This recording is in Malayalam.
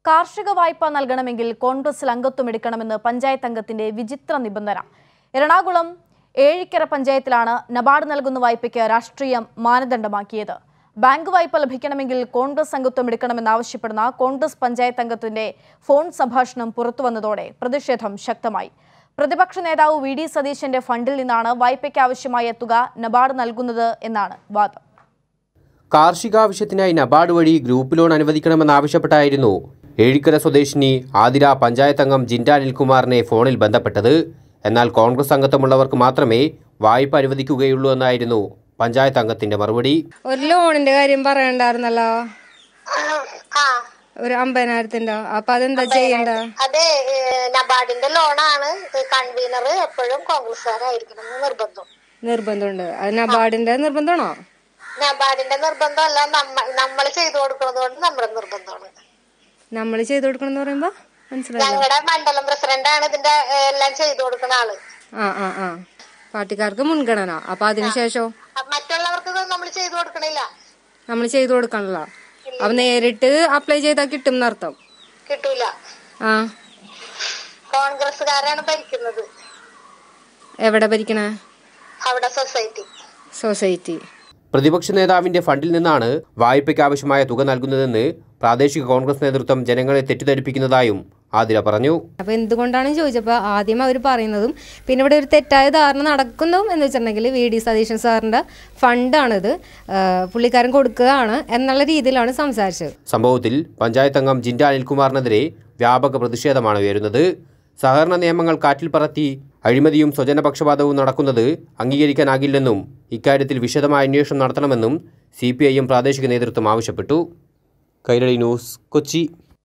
കാർഷിക വായ്പ നൽകണമെങ്കിൽ കോൺഗ്രസിൽ അംഗത്വം എടുക്കണമെന്ന് പഞ്ചായത്ത് അംഗത്തിന്റെ വിചിത്ര നിബന്ധന എറണാകുളം ഏഴിക്കര പഞ്ചായത്തിലാണ് നബാർഡ് നൽകുന്ന വായ്പയ്ക്ക് രാഷ്ട്രീയം മാനദണ്ഡമാക്കിയത് ബാങ്ക് വായ്പ ലഭിക്കണമെങ്കിൽ കോൺഗ്രസ് അംഗത്വം എടുക്കണമെന്നാവശ്യപ്പെടുന്ന കോൺഗ്രസ് പഞ്ചായത്ത് അംഗത്തിന്റെ ഫോൺ സംഭാഷണം പുറത്തുവന്നതോടെ പ്രതിഷേധം ശക്തമായി പ്രതിപക്ഷ നേതാവ് വി ഡി സതീശന്റെ ഫണ്ടിൽ നിന്നാണ് വായ്പയ്ക്ക് ആവശ്യമായ തുക നബാർഡ് നൽകുന്നത് എന്നാണ് വാദം കാർഷികാവശ്യത്തിനായി നബാർഡ് വഴി ഗ്രൂപ്പ് ലോൺ അനുവദിക്കണമെന്നാവശ്യപ്പെട്ടായിരുന്നു ഏഴിക്കര സ്വദേശിനി ആതിര പഞ്ചായത്ത് അംഗം ജിൻഡ അനിൽകുമാറിനെ ഫോണിൽ ബന്ധപ്പെട്ടത് എന്നാൽ കോൺഗ്രസ് അംഗത്വമുള്ളവർക്ക് മാത്രമേ വായ്പ അനുവദിക്കുകയുള്ളൂ എന്നായിരുന്നു പഞ്ചായത്ത് അംഗത്തിന്റെ മറുപടി ഒരു ലോണിന്റെ കാര്യം പറയണ്ടായിരുന്നല്ലോ ആ ഒരു അമ്പതിനായിരത്തിന്റെ അപ്പൊ അതെന്താ ചെയ്യണ്ട അതെ ഏഹ്, നബാർഡിന്റെ ലോണാണ് കൺവീനർ എപ്പോഴും കോൺഗ്രസ്സുകാരായിരിക്കണം എന്ന് നിർബന്ധം നിർബന്ധമുണ്ട് അത് നബാർഡിന്റെ നിർബന്ധമാണോ നബാർഡിന്റെ നിർബന്ധമല്ല നമ്മ നമ്മൾ ചെയ്തു കൊടുക്കുന്നത് കൊണ്ട് നമ്മുടെ നിർബന്ധമാണ് നമ്മൾ ചെയ്തു കൊടുക്കണം എന്ന് പറയുമ്പോ മനസ്സിലായില്ല ഞങ്ങളുടെ മണ്ഡലം പ്രസിഡന്റാണ് ഇതിന്റെ ഏഹ്, എല്ലാം ചെയ്തു കൊടുക്കുന്ന ആള് ആ ആ ആ പാർട്ടിക്കാർക്ക് മുൻഗണന അപ്പൊ അതിനുശേഷം അപ്പൊ മറ്റുള്ളവർക്ക് നമ്മൾ ചെയ്തു കൊടുക്കണില്ല നമ്മൾ ചെയ്തു കൊടുക്കണല്ലോ അപ്പൊ നേരിട്ട് അപ്ലൈ ചെയ്താൽ കിട്ടും എന്നർത്ഥം കിട്ടൂല ആ കോൺഗ്രസ്സുകാരാണ് ഭരിക്കുന്നത് എവിടെ ഭരിക്കണേ അവിടെ സൊസൈറ്റി സൊസൈറ്റി പ്രതിപക്ഷ നേതാവിന്റെ ഫണ്ടിൽ നിന്നാണ് വായ്പയ്ക്ക് ആവശ്യമായ തുക നൽകുന്നതെന്ന് പ്രാദേശിക കോൺഗ്രസ് നേതൃത്വം ജനങ്ങളെ തെറ്റിദ്ധരിപ്പിക്കുന്നതായും ആതിര പറഞ്ഞു അപ്പോൾ എന്തുകൊണ്ടാണെന്ന് ചോദിച്ചപ്പോൾ ആദ്യം അവർ പറയുന്നതും പിന്നെ ഇവിടെ ഒരു തെറ്റായ ധാരണ നടക്കുന്നതും എന്ന് വെച്ചിട്ടുണ്ടെങ്കിൽ വി ഡി സതീശൻ സാറിൻ്റെ ഫണ്ടാണിത് ആ, പുള്ളിക്കാരൻ കൊടുക്കുകയാണ് എന്നുള്ള രീതിയിലാണ് സംസാരിച്ചത് സംഭവത്തിൽ പഞ്ചായത്ത് അംഗം ജിൻഡ അനിൽകുമാറിനെതിരെ വ്യാപക പ്രതിഷേധമാണ് ഉയരുന്നത് സഹകരണ നിയമങ്ങൾ കാറ്റിൽ പറത്തി അഴിമതിയും സ്വജനപക്ഷപാതവും നടക്കുന്നത് അംഗീകരിക്കാനാകില്ലെന്നും ഇക്കാര്യത്തിൽ വിശദമായ അന്വേഷണം നടത്തണമെന്നും സി പ്രാദേശിക നേതൃത്വം ആവശ്യപ്പെട്ടു കൈരളി ന്യൂസ് കൊച്ചി